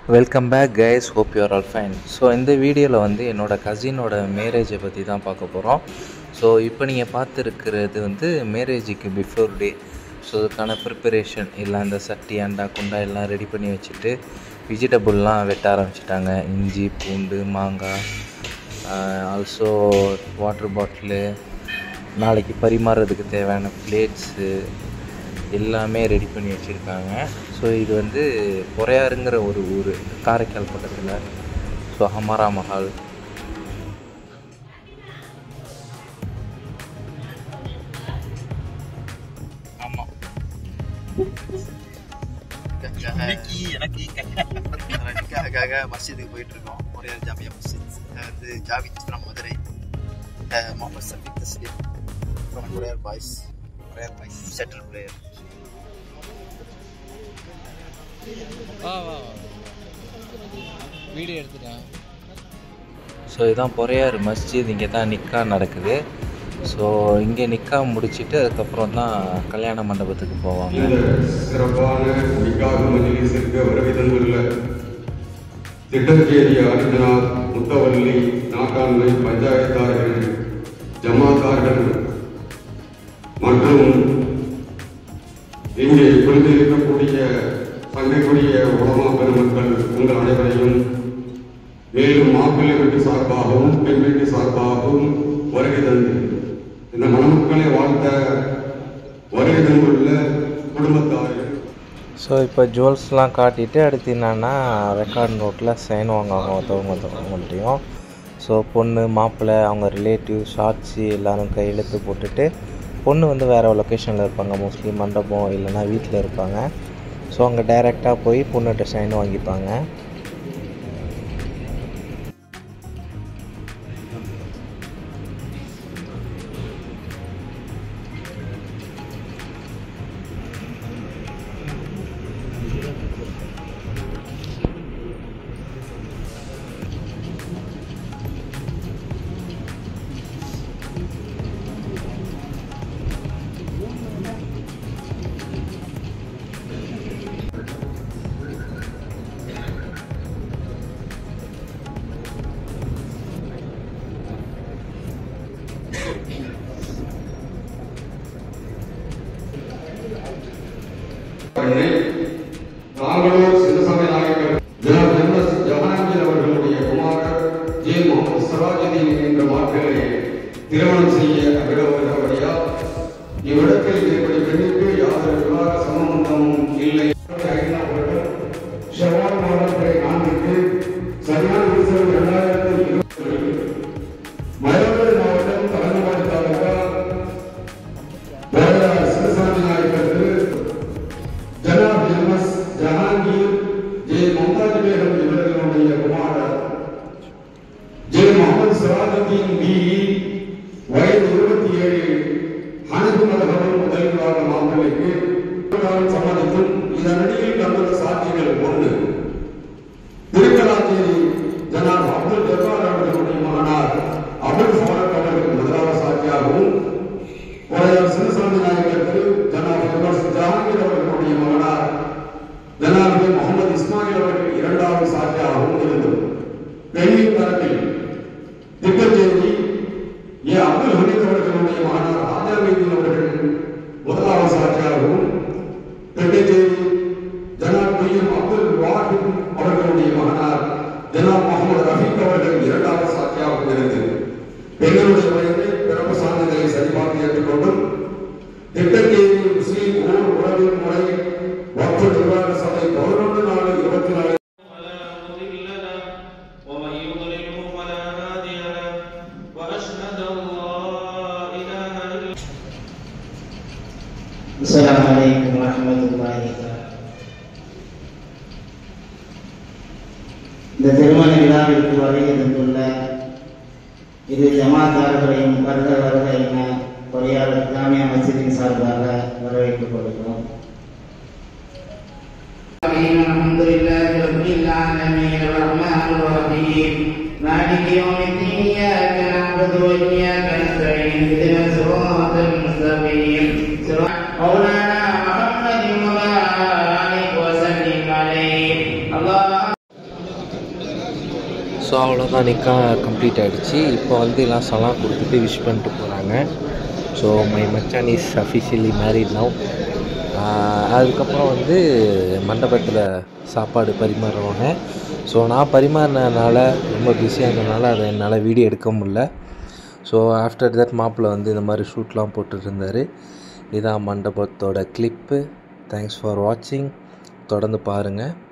welcome back guys hope you are all fine so இந்த வீடியோவில் வந்து என்னோடய கசினோட மேரேஜை பற்றி தான் பார்க்க போகிறோம் ஸோ இப்போ நீங்கள் பார்த்துருக்கிறது வந்து மேரேஜுக்கு பிஃபோர் டே ஸோ அதுக்கான ப்ரிப்பரேஷன் எல்லாம் இந்த சட்டி அண்டா குண்டா எல்லாம் ரெடி பண்ணி வச்சுட்டு வெஜிடபுள்லாம் வெட்ட ஆரம்பிச்சிட்டாங்க இஞ்சி பூண்டு மாங்காய் ஆல்சோ வாட்டர் பாட்டிலு நாளைக்கு பரிமாறுறதுக்கு தேவையான பிளேட்ஸு எல்லாமே ரெடி பண்ணி வச்சுருக்காங்க ஸோ இது வந்து பொறையாறுங்கிற ஒரு ஊர் காரைக்கால் பக்கத்தில் ஸோ ஹமாரா மஹால் ஆமாம் நிக்காக மஸ்ஜிதுக்கு போயிட்டு இருக்கோம் ஒரே ஜாமியா மஸ்ஜித் அஹ் வந்து ஜாவித் ஃப்ரம் மதுரை அஹ் Mohammed Safiq Tasleem from courier boys courier boys செட்டில் பிளேயர் வீடியோ எடுத்துட்டேன் ஸோ இதுதான் பொறையாறு மஸ்ஜித் இங்கே தான் நிக்கா நடக்குது ஸோ இங்கே நிக்கா முடிச்சிட்டு அதுக்கப்புறம் தான் கல்யாண மண்டபத்துக்கு போவாங்க இந்த சிறப்பான நிக்காக மஜ்லிஸிற்கு வருகை தந்துள்ள திட்டச்சேரி ஆதித்தனார் முத்தவல்லி நாட்டாண்மை பஞ்சாயத்தார்கள் ஜமாத்தார்கள் மற்றும் இங்கே புரிந்து இருக்கக்கூடிய சங்கைக்குரிய உலமா பெருமக்கள் உங்கள் அனைவரையும் மேலும் மாப்பிள்ளை வீட்டு சார்பாகவும் பெண் வீட்டு சார்பாகவும் வருகை தந்து இந்த மணமக்களை வாழ்த்த வருகை தந்துள்ள குடும்பத்தார்கள் ஸோ இப்போ ஜுவல்ஸ்லாம் காட்டிட்டு அடுத்து என்னன்னா ரெக்கார்ட் நோட்டில் சைன் வாங்குவாங்க ஒருத்தவங்க ஒருத்தவங்கள்ட்டையும் ஸோ பொண்ணு மாப்பிள்ளை அவங்க ரிலேட்டிவ் சாட்சி எல்லாரும் கையெழுத்து போட்டுட்டு பொண்ணு வந்து வேறு லொக்கேஷனில் இருப்பாங்க மோஸ்ட்லி மண்டபம் இல்லைன்னா வீட்டில் இருப்பாங்க ஸோ அங்கே டைரெக்டாக போய் பொண்ணுகிட்ட சைன் வாங்கிப்பாங்க பண்ணி நாங்களூர் சின்னசாமி நாயக்கர் ஜனாப் ஜெனரல் ஜஹாங்கீர் அவர்களுடைய குமாரர் ஜே முகமது சராஜுதீன் என்ற மாப்பிள்ளை திருமணம் செய்ய அகிலவர்களபடியா இவ்விடத்தில் இப்படி பெண்ணுக்கு யாதொரு விவாக சம்பந்தமும் இல்லை ஐநா அவர்கள் ஷவால் மாதத்தை நான்குக்கு சரியான உற்சவம் இரண்டாயிரத்தி இருபத்தி மயிலாடுதுறை மாவட்டம் தரங்கம்பாடி தாலுகா வேலையார் சிவசாமி நாயக்கர் திரு ஜனாப் எம்எஸ் ஜஹாங்கீர் ஜே மும்தாஜ் பேகம் இவர்களுடைய குமாரர் ஜே முகமது சிராஜுதீன் பி வயது இருபத்தி ஏழு ஹனபி மதகபம் முதல் விவாக மாப்பிள்ளைக்கு காலம் சம்மதித்தும் இதனடியில் கண்டுள்ள சாட்சிகள் ஒன்று திருக்கலாச்சேரி ஜனாப் அப்துல் ஜப்பார் அவர்களுடைய மகனார் அபுல் ஃபாரக் அவர்களுக்கு முதலாவது சாட்சியாகவும் உரையார் சிவசாமி நாயகர் திரு ஜனாப் எம்எஸ் ஜஹாங்கீர் அவர்களுடைய மகனார் ஜனாபி முகமது இஸ்மாயில் அவர்கள் இரண்டாவது சாட்சியாகவும் இருந்தது பெண்ணின் தரப்பில் திட்டச்சேரி ஏ அப்துல் ஹமீத் அவர்களுடைய மகனார் ராஜா வைத்தியன் அவர்கள் முதலாவது சாட்சியாகவும் திட்டச்சேரி ஜனாப் பி எம் அப்துல் வாஹித் அவர்களுடைய மகனார் ஜனாப் முகமது ரஃபீக் அவர்கள் இரண்டாவது சாட்சியாகவும் இருந்தது பெண்களுடைய வயதை பிறப்பு சான்றிதழை சரிபார்த்து ஏற்றுக்கொண்டும் திட்டச்சேரி முஸ்லீம் ஊர் உறவின் முறை வக்ஃபு நிர்வாக சபை பதினொன்று நாலு இருபத்தி நாலு فلا مضل له ومن يضلله فلا هادي له واشهد ان لا اله الا السلام عليكم ورحمة الله تعالى இந்த திருமண விழாவிற்கு வருகை தந்துள்ள இது ஜமாத்தார்களையும் வருக வருக என பொறியாளர் ஜாமியா மஸ்ஜிதின் சார்பாக வரவேற்றுக் கொள்கிறோம் الحمد لله رب العالمين الرحمن الرحيم مالك يوم الدين إياك نعبد وإياك نستعين اهدنا الصراط المستقيم صراط مولانا محمد وعلى آله وسلم عليه الله ஸோ அவ்வளோதான் நிக்கா கம்ப்ளீட் ஆகிடுச்சு இப்போ வந்து எல்லாம் சலாம் கொடுத்துட்டு விஷ் பண்ணிட்டு போகிறாங்க ஸோ மை மச்சான் இஸ் அஃபிஷியலி மேரிட் நவ் அதுக்கப்புறம் வந்து மண்டபத்தில் சாப்பாடு பரிமாறுவாங்க ஸோ நான் பரிமாறினதுனால ரொம்ப பிஸியாக இருந்ததுனால அதை என்னால் வீடியோ எடுக்க முடில ஸோ ஆஃப்டர் தட் மாப்பிள்ளை வந்து இந்த மாதிரி ஷூட்லாம் போட்டுட்டு இருந்தார் இதான் மண்டபத்தோட கிளிப்பு தேங்க்ஸ் ஃபார் வாட்சிங் தொடர்ந்து பாருங்கள்